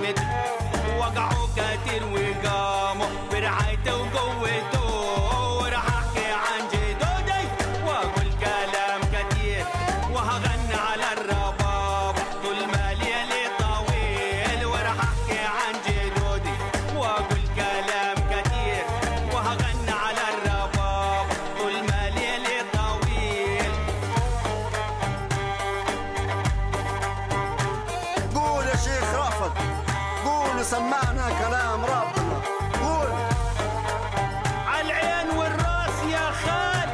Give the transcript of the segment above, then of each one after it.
كلمته وقعوا كتير وقاموا برعايته وقوته وراح احكي عن جدودي واقول كلام كتير وهغني على الرباب طول ما ليلي طويل وراح احكي عن جدودي واقول كلام كتير وهغني على الرباب طول ما ليلي طويل قول يا شيخ رافض قول وسمعنا كلام ربنا قول عالعين والراس يا خال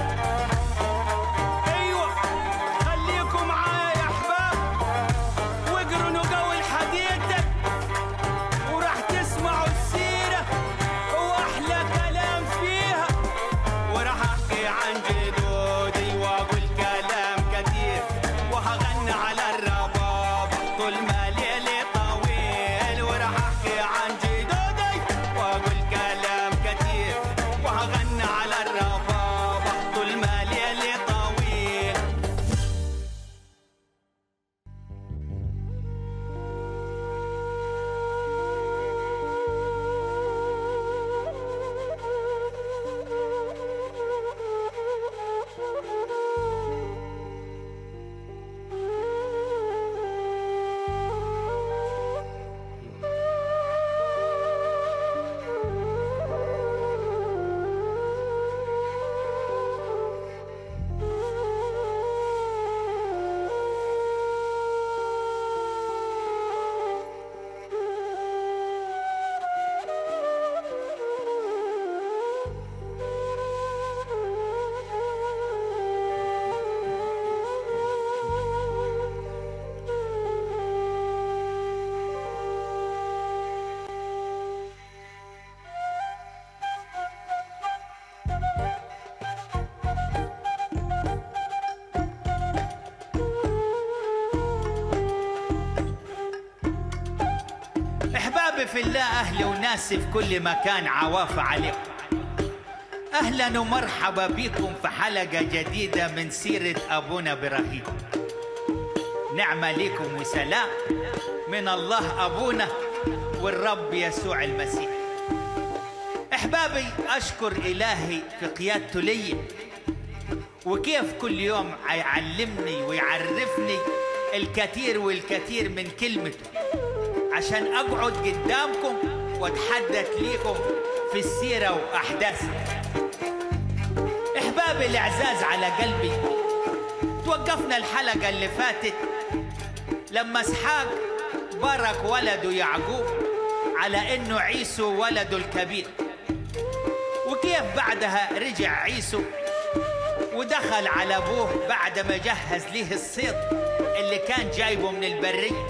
ايوه خليكم معايا يا احباب واقروا نقاوي الحديثة وراح تسمعوا السيرة واحلى كلام فيها وراح احكي عن جدودي واقول كلام كتير وهغني على الرباب طول ما ليلي طويل وراح احكي عن جدودي واقول كلام كتير وهغني على الرباب طول ما ليلي طويل احبابي في الله اهلي وناسي في كل مكان عواف عليكم اهلا ومرحبا بكم في حلقه جديده من سيره ابونا ابراهيم نعمه لكم وسلام من الله ابونا والرب يسوع المسيح احبابي اشكر الهي في قيادته لي وكيف كل يوم يعلمني ويعرفني الكثير والكثير من كلمته عشان اقعد قدامكم واتحدث ليكم في السيره واحداثها احبابي الاعزاز على قلبي توقفنا الحلقه اللي فاتت لما اسحاق بارك ولده يعقوب على انه عيسو ولده الكبير وكيف بعدها رجع عيسو ودخل على ابوه بعد ما جهز ليه الصيد اللي كان جايبه من البريه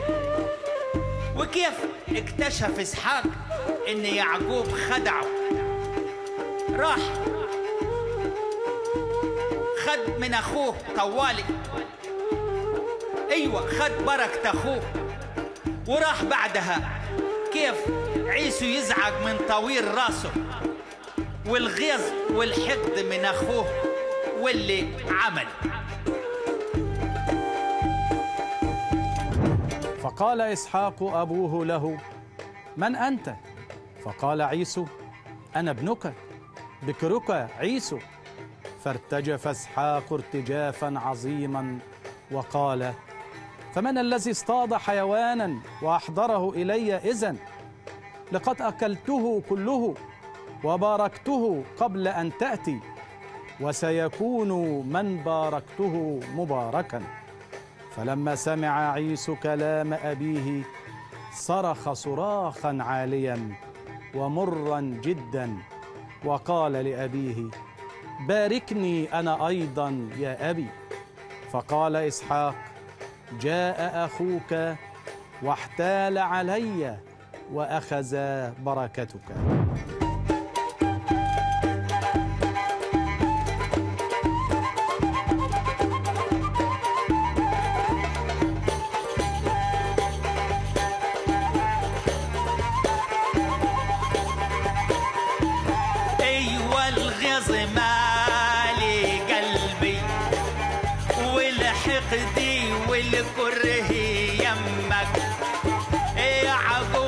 وكيف اكتشف اسحاق ان يعقوب خدعه راح خد من اخوه طوالي ايوه خد بركة اخوه وراح بعدها كيف عيسو يزعق من طويل راسه والغيظ والحقد من اخوه واللي عمل فقال اسحاق ابوه له من انت فقال عيسو انا ابنك بكرك عيسو فارتجف اسحاق ارتجافا عظيما وقال فمن الذي اصطاد حيوانا واحضره الي اذن لقد اكلته كله وباركته قبل ان تاتي وسيكون من باركته مباركا فلما سمع عيسو كلام ابيه صرخ صراخا عاليا ومرا جدا وقال لابيه باركني انا ايضا يا ابي فقال اسحاق جاء اخوك واحتال علي واخذ بركتك ايوه الغيظ مالي قلبي والحقد والكره يمك يعقوب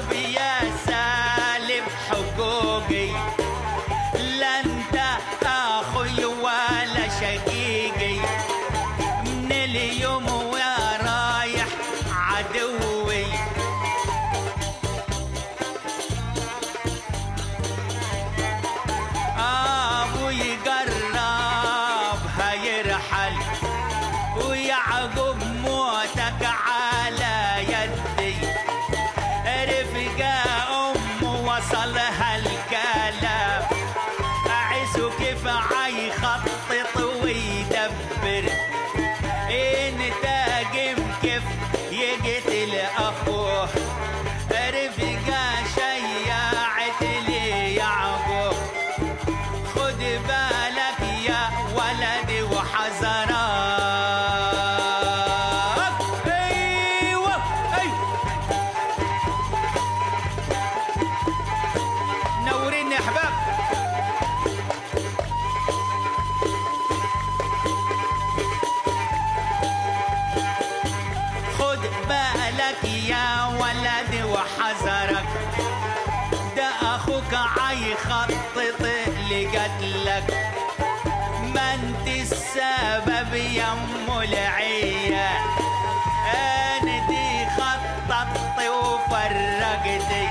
هالكلام عيسو كيف عيخطط ويدبر انت جم كيف يقتل اخوه رفقة شيعت لي يعقوب خد بالك يا ولدي وحذرك ايوه ايوه نورين يا احباب خد بالك يا ولد وحذرك ده اخوك عيخطط لقتلك ما انت السبب يا ام العيال انا دي خططت وفرقتي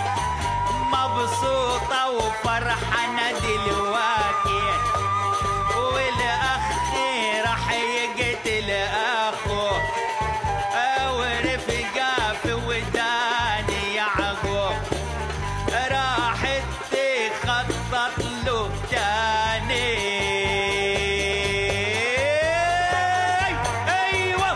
مبسوطة وفرحانة دلوقتي والاخ راح يقتل اخوه ورفقة في وداني يعقوب راحت تخطط له تاني ايوه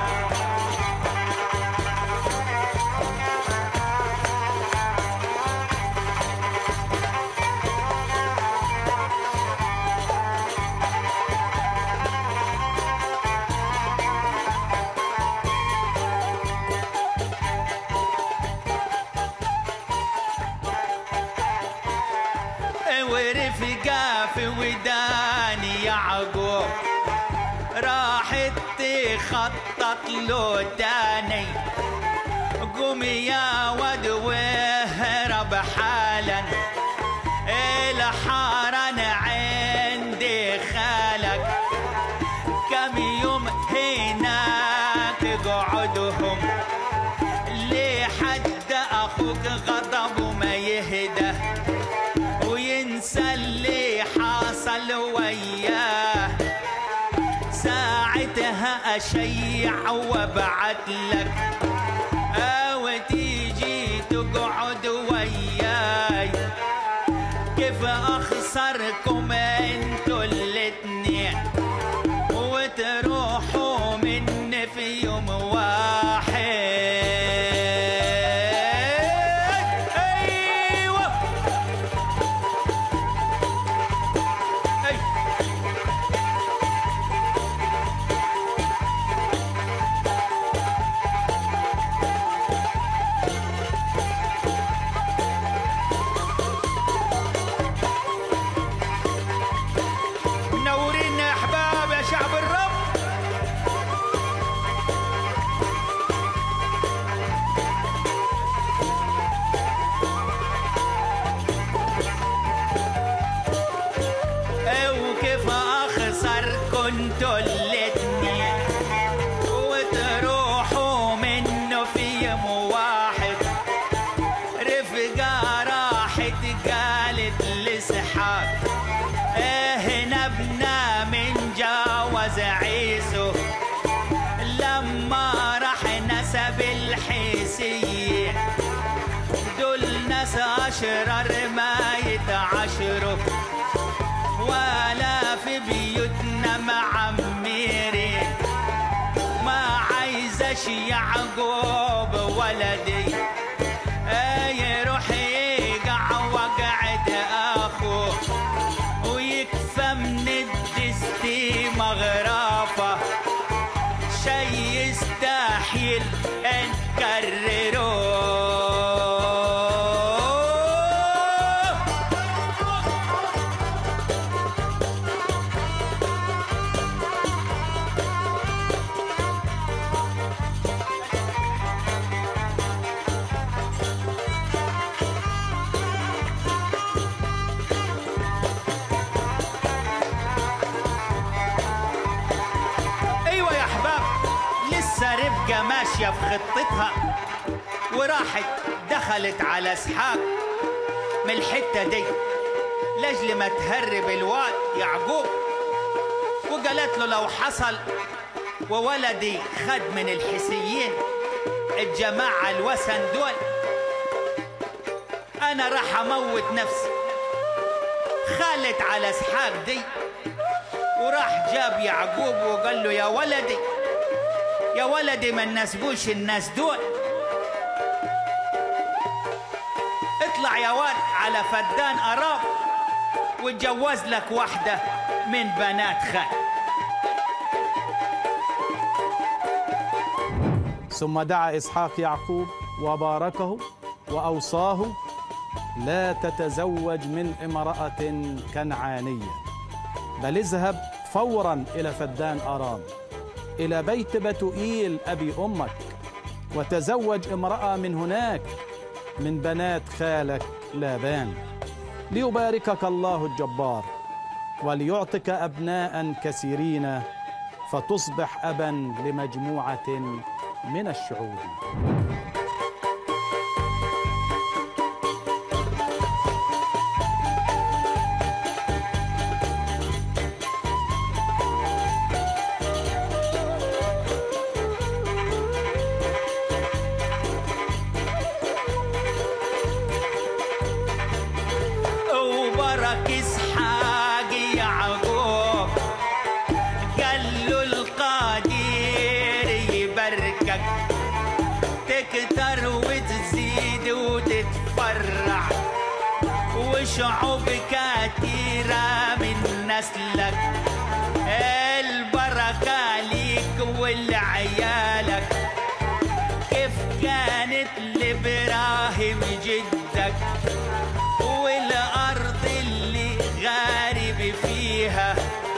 ورفقة في وداني يعقوب راحت تخطط له تاني قوم يا ود واهرب حالا الحارن عندي خالك كم يوم هناك قعدهم لحد اخوك غضب ما يهدى وينسى اللي حصل وياه ساعتها اشيع وابعت لك او تيجي تقعد وياي كيف اخسركم انتوا الاتنين وتروحوا مني في يوم واحد ايوه أي. منورين يا احباب يا شعب الرب وكيف اخسر كنتوا الاتنين وتروحوا منه في يوم واحد رفقة راحت قالت لسحاب هنا ابنا من جاوز عيسو لما راح نسب الحيسية دول ناس أشرار ما يتعاشروا ولا في بيوتنا معمرين ما عايزش يعقوب ولدي يروح يقع وقعد اخوه ويكفى من الدستي مغرفه شي يستحيل نكرره ايوه يا احباب لسه رفقه ماشيه في خطتها وراحت دخلت على اسحاق من الحته دي لاجل ما تهرب الواد يعقوب وقالت له لو حصل وولدي خد من الحسيين الجماعه الوثن دول انا انا راح اموت نفسي خالت على اسحاق دي وراح جاب يعقوب وقال له يا ولدي يا ولدي ما نسبوش الناس دول اطلع يا واد على فدان أراب واتجوز لك واحدة من بنات خال ثم دعا اسحاق يعقوب وباركه واوصاه لا تتزوج من امراه كنعانيه بل اذهب فورا الى فدان ارام الى بيت بتوئيل ابي امك وتزوج امراه من هناك من بنات خالك لابان ليباركك الله الجبار وليعطك ابناء كثيرين فتصبح ابا لمجموعه من الشعوب وبرك اسحاق يعقوب قال له القدير يباركك تكتر وتزيد وتتفرع وشعوب كثيرة من نسلك البركة ليك ولعيالك كيف كانت لابراهيم جدك والارض اللي غارب فيها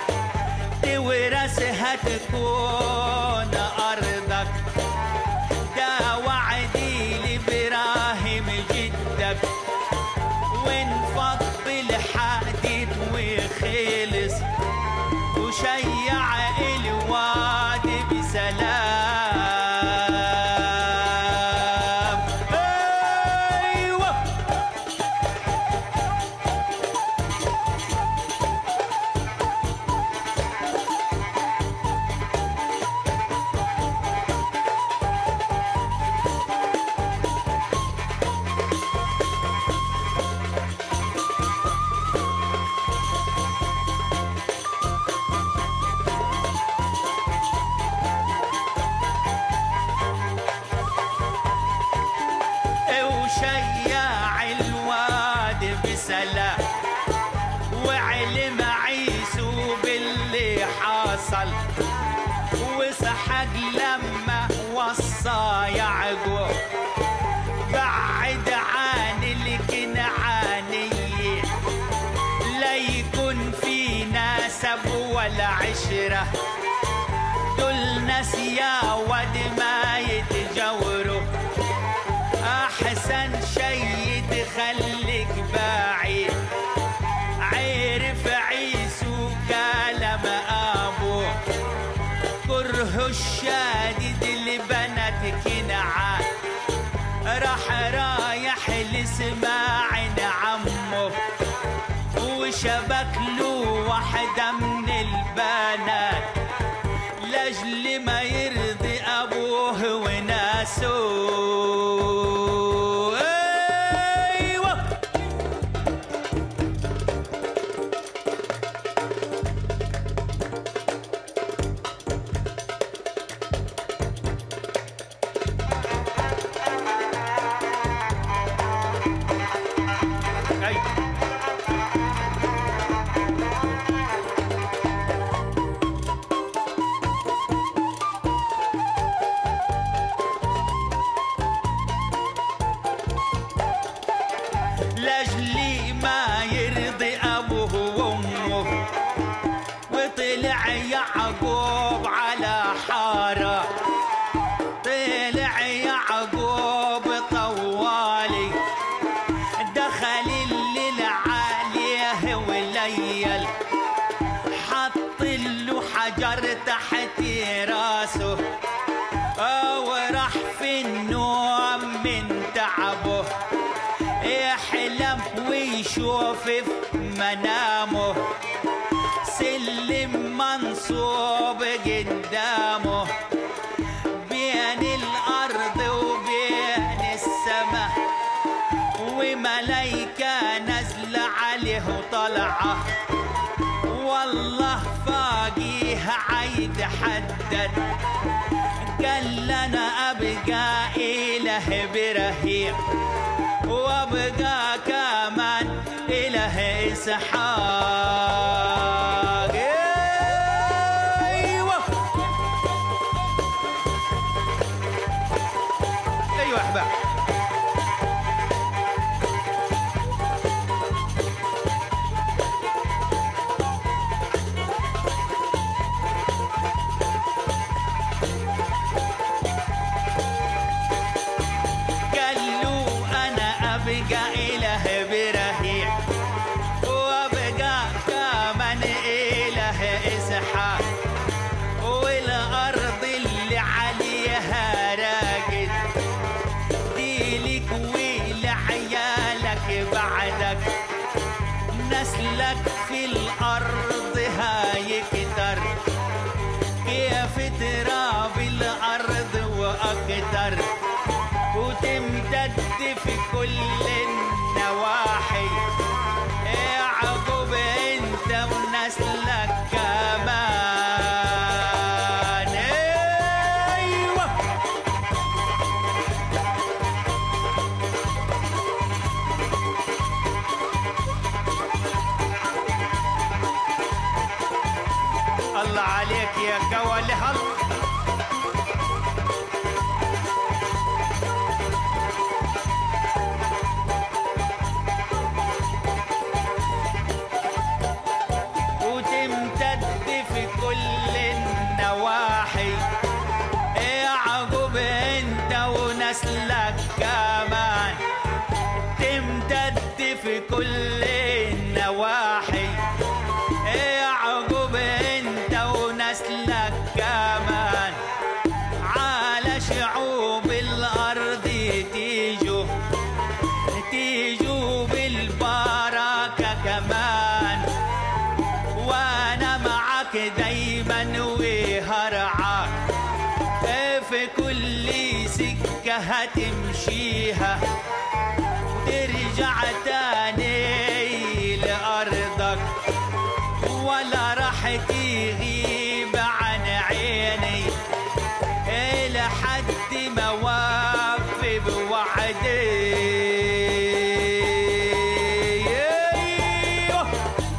تورثها تكون ارضك ده وعدي لابراهيم جدك وانفض بالحديد وخلص وشيع الواد بسلام ايوه وشيع الواد بسلام وعلم عيسو باللي حصل وسحق لما وصى يعقوب بعد عن الكنعانية لا يكون في نسب ولا عشرة دول ناس يا ود ما يتجوروا احسن شي تخليك بعيد عرف عيسو كلام ابوه كره الشادد لبنات كنعان راح رايح لسماعن عمه وشبك له واحدة من البنات لاجل ما يرضي ابوه وناسه ايوه أيوة. لاجلي ما يرضي ابوه وامه وطلع يعقوب على حاره طلع يعقوب طوالي دخل الليل عليه وليل حط له حجر تحت راسه وراح في النوم من تعبه يحلم ويشوف في منامه سلم منصوب قدامه بين الأرض وبين السماء وملايين عليه طلعة والله فاقيها عيد حدد قال لنا أبقى إله برهيم وابقى كمان إله إسحاق أيوة أيوة أحباب قال له انا ابقى اله برهيم وابقى كمان اله اسحاق والارض اللي عليها راقد دي لك ولعيالك بعدك نسلك في الارض هيكتر كيف تراب الارض واكتر وتمتد في كل النواحي يعقوب انت ونسلك كمان ايوه الله عليك يا قول هل وتمتد في كل النواحي يعقوب انت ونسلك كمان تمتد في كل النواحي يعقوب انت ونسلك كمان على شعوب الارض تيجوا تيجوا بالبركه كمان وانا معك دايما وهرعاك في كل سكه هتمشيها ترجع تاني لارضك ولا راح تغيب عن عيني لحد ما وفي بوعدي أيوه.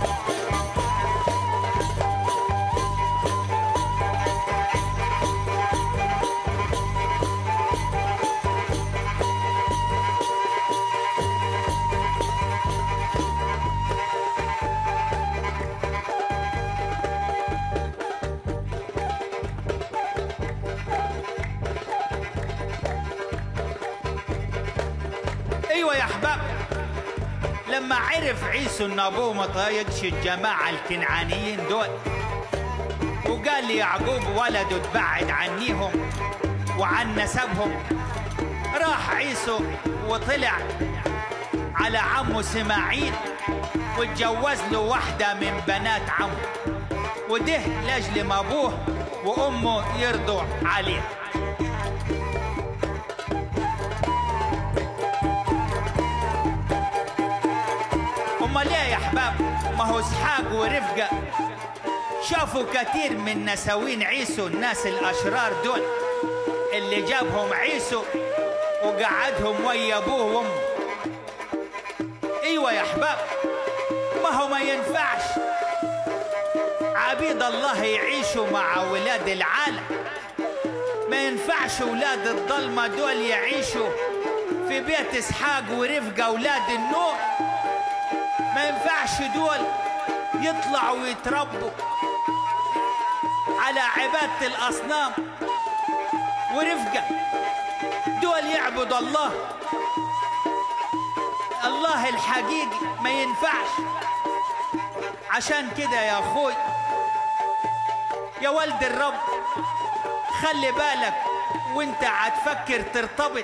ايوه يا احباب لما عرف عيسو ان ابوه ما طايقش الجماعه الكنعانيين دول وقال لي يعقوب ولده اتبعد عنيهم وعن نسبهم راح عيسو وطلع على عمه سماعيل واتجوز له واحده من بنات عمه وده لاجل ما ابوه وامه يرضوا عليه امال ليه يا احباب ما هو اسحاق ورفقه شافوا كثير من نساوين عيسو الناس الاشرار دول اللي جابهم عيسو وقعدهم ويا ابوه وامه ايوه يا احباب ما هو ما ينفعش عبيد الله يعيشوا مع ولاد العالم ما ينفعش ولاد الظلمه دول يعيشوا في بيت اسحاق ورفقه اولاد النور ما ينفعش دول يطلعوا ويتربوا على عبادة الأصنام ورفقة دول يعبدوا الله الله الحقيقي ما ينفعش عشان كده يا أخوي يا ولد الرب خلي بالك وانت هتفكر ترتبط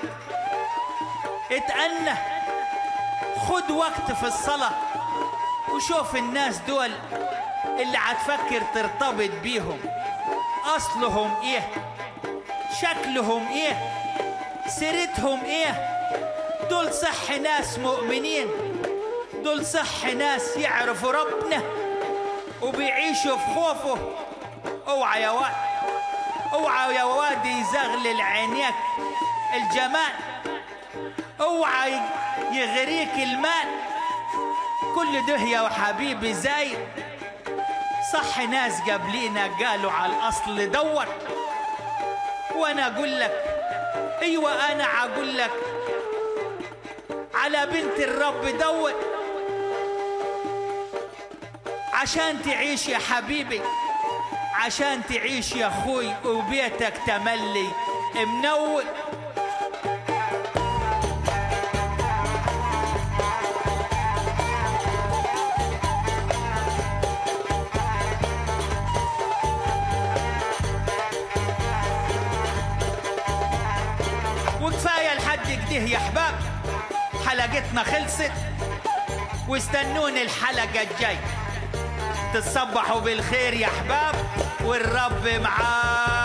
اتأنى خد وقت في الصلاة وشوف الناس دول اللي هتفكر ترتبط بيهم أصلهم إيه شكلهم إيه سيرتهم إيه دول صح ناس مؤمنين دول صح ناس يعرفوا ربنا وبيعيشوا في خوفه اوعى يا واد اوعى يا واد يزغلل عينيك الجمال اوعى يغريك المال كل ده يا حبيبي زايد صح ناس قبلينا قالوا على الاصل دور وانا اقول لك ايوه انا اقول لك على بنت الرب دور عشان تعيش يا حبيبي عشان تعيش يا اخوي وبيتك تملي منور وكفايه لحد كده يا احباب حلقتنا خلصت واستنوني الحلقه الجاي تتصبحوا بالخير يا احباب والرب معاك